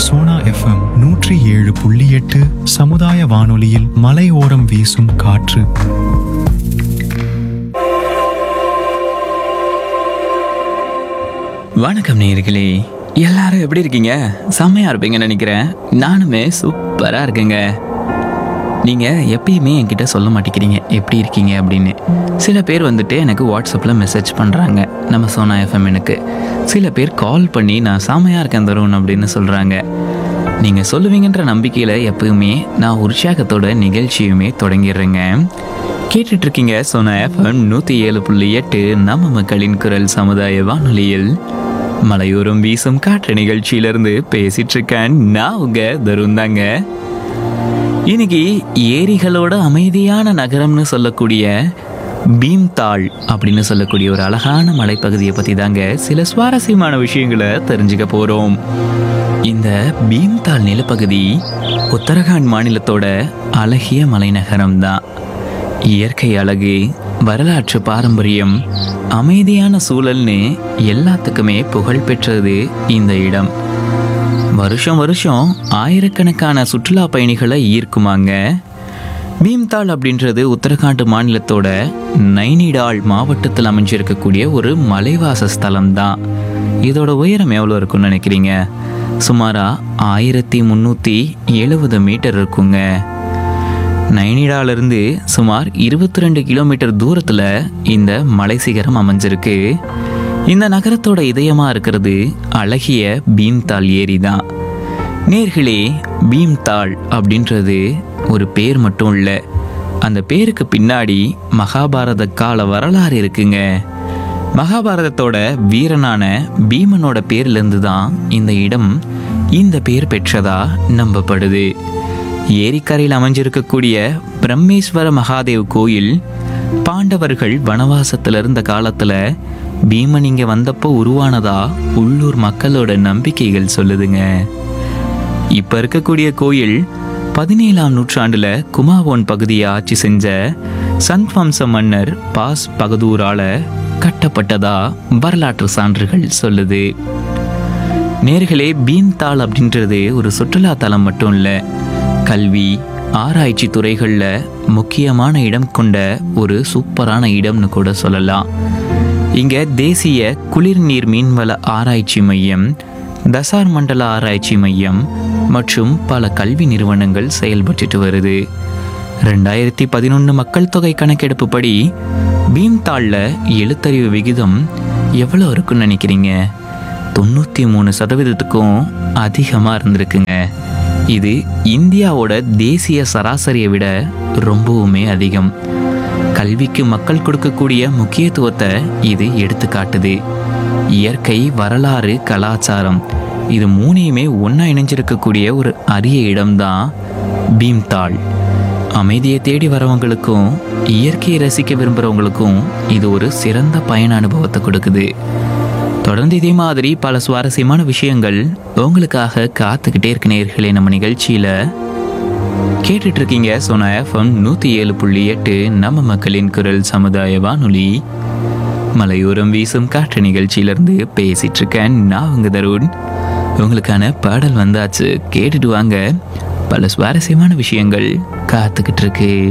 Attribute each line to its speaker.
Speaker 1: Sona FM நூற்றி ஏழு புள்ளி எட்டு சமுதாய வானொலியில் மலையோரம் வீசும் காற்று
Speaker 2: வணக்கம் நேயர்களே எல்லாரும் எப்படி இருக்கீங்க செம்மையா இருப்பீங்கன்னு நினைக்கிறேன் நானுமே சூப்பரா இருக்கேங்க நீங்க எப்பயுமே என்கிட்ட சொல்ல மாட்டேங்கிறீங்க எப்படி இருக்கீங்க அப்படின்னு சில பேர் வந்துட்டு எனக்கு வாட்ஸ்அப்பில் மெசேஜ் பண்ணுறாங்க நம்ம சோனா எஃப்எம் எனக்கு சில பேர் கால் பண்ணி நான் செம்மையா இருக்கேன் தருண் அப்படின்னு சொல்கிறாங்க நீங்கள் சொல்லுவீங்கன்ற நம்பிக்கையில் எப்பவுமே நான் உற்சாகத்தோட நிகழ்ச்சியுமே தொடங்கிடுறேங்க கேட்டுட்டு இருக்கீங்க சோனா எஃப்எம் நூற்றி ஏழு புள்ளி எட்டு நம்ம மக்களின் குரல் சமுதாய வானொலியில் மலையோரம் வீசும் காற்று நிகழ்ச்சியிலிருந்து பேசிட்டு இருக்கேன் நான் உங்க தருண் தாங்க இன்னைக்கு ஏரிகளோட அமைதியான நகரம்னு சொல்லக்கூடிய பீம்தாள் அப்படின்னு சொல்லக்கூடிய ஒரு அழகான மலைப்பகுதியை பற்றி தாங்க சில சுவாரஸ்யமான விஷயங்களை தெரிஞ்சுக்க போகிறோம் இந்த பீம்தாள் நிலப்பகுதி உத்தரகாண்ட் மாநிலத்தோட அழகிய மலைநகரம் தான் இயற்கை அழகு வரலாற்று பாரம்பரியம் அமைதியான சூழல்னு எல்லாத்துக்குமே புகழ் பெற்றது இந்த இடம் வருஷம் வருஷம் ஆயிரக்கணக்கான சுற்றுலா பயணிகளை ஈர்க்குமாங்க பீம்தாள் அப்படின்றது உத்தரகாண்ட் மாநிலத்தோட நைனிடால் மாவட்டத்தில் அமைஞ்சிருக்கக்கூடிய ஒரு மலைவாச ஸ்தலம் தான் இதோட உயரம் எவ்வளோ இருக்கும்னு நினைக்கிறீங்க சுமாரா ஆயிரத்தி முந்நூற்றி எழுபது மீட்டர் இருக்குங்க நைனிடாலிருந்து சுமார் இருபத்தி ரெண்டு கிலோமீட்டர் தூரத்தில் இந்த மலை சிகரம் அமைஞ்சிருக்கு இந்த நகரத்தோட இதயமா இருக்கிறது அழகிய பீம்தாள் ஏரி தான் நேர்களே பீம்தாள் அப்படின்றது ஒரு பேர் மட்டும் இல்லை அந்த பேருக்கு பின்னாடி மகாபாரத கால வரலாறு இருக்குங்க மகாபாரதத்தோட வீரனான பீமனோட பேர்லேருந்து தான் இந்த இடம் இந்த பேர் பெற்றதா நம்பப்படுது ஏரிக்கரையில் அமைஞ்சிருக்கக்கூடிய பிரம்மேஸ்வர மகாதேவ் கோயில் பாண்டவர்கள் வனவாசத்துல இருந்த காலத்துல பீமன் இங்க வந்தப்போ உருவானதா உள்ளூர் மக்களோட நம்பிக்கைகள் சொல்லுதுங்க இப்ப இருக்கக்கூடிய கோயில் பதினேழாம் நூற்றாண்டுல குமாவோன் பகுதியை ஆட்சி செஞ்ச சங் வம்ச மன்னர் பாஸ் பகதூரால கட்டப்பட்டதா வரலாற்று சான்றுகள் சொல்லுது நேர்களே பீம்தாள் அப்படின்றது ஒரு சுற்றுலா தலம் மட்டும் இல்லை கல்வி ஆராய்ச்சி துறைகளில் முக்கியமான இடம் கொண்ட ஒரு சூப்பரான இடம்னு கூட சொல்லலாம் இங்கே தேசிய குளிர்நீர் மீன்வள ஆராய்ச்சி மையம் தசார் மண்டல ஆராய்ச்சி மையம் மற்றும் பல கல்வி நிறுவனங்கள் செயல்பட்டுட்டு வருது ரெண்டாயிரத்தி பதினொன்று மக்கள் தொகை கணக்கெடுப்புப்படி பீம்தாளில் எழுத்தறிவு விகிதம் எவ்வளோ இருக்குன்னு நினைக்கிறீங்க தொண்ணூற்றி மூணு சதவீதத்துக்கும் அதிகமாக இருந்திருக்குங்க இது இந்தியாவோட தேசிய சராசரியை விட ரொம்பவுமே அதிகம் கல்விக்கு மக்கள் கொடுக்கக்கூடிய முக்கியத்துவத்தை இது எடுத்து காட்டுது இயற்கை வரலாறு கலாச்சாரம் இது மூணையுமே ஒன்றா இணைஞ்சிருக்கக்கூடிய ஒரு அரிய இடம்தான் பீம்தாள் அமைதியை தேடி வரவங்களுக்கும் இயற்கையை ரசிக்க விரும்புகிறவங்களுக்கும் இது ஒரு சிறந்த பயண அனுபவத்தை கொடுக்குது தொடர்ந்து இதே மாதிரி பல சுவாரஸ்யமான விஷயங்கள் உங்களுக்காக காத்துக்கிட்டே இருக்க நேர்களே நம்ம நிகழ்ச்சியில் கேட்டுட்டு இருக்கீங்க சோனா எஃப்எம் நூற்றி ஏழு புள்ளி எட்டு நம்ம மக்களின் குரல் சமுதாய வானொலி மலையோரம் வீசும் காற்று நிகழ்ச்சியிலிருந்து பேசிட்டு இருக்கேன் நான் உங்க தருண் உங்களுக்கான பாடல் வந்தாச்சு கேட்டுட்டு வாங்க பல சுவாரஸ்யமான விஷயங்கள் காத்துக்கிட்டு இருக்கு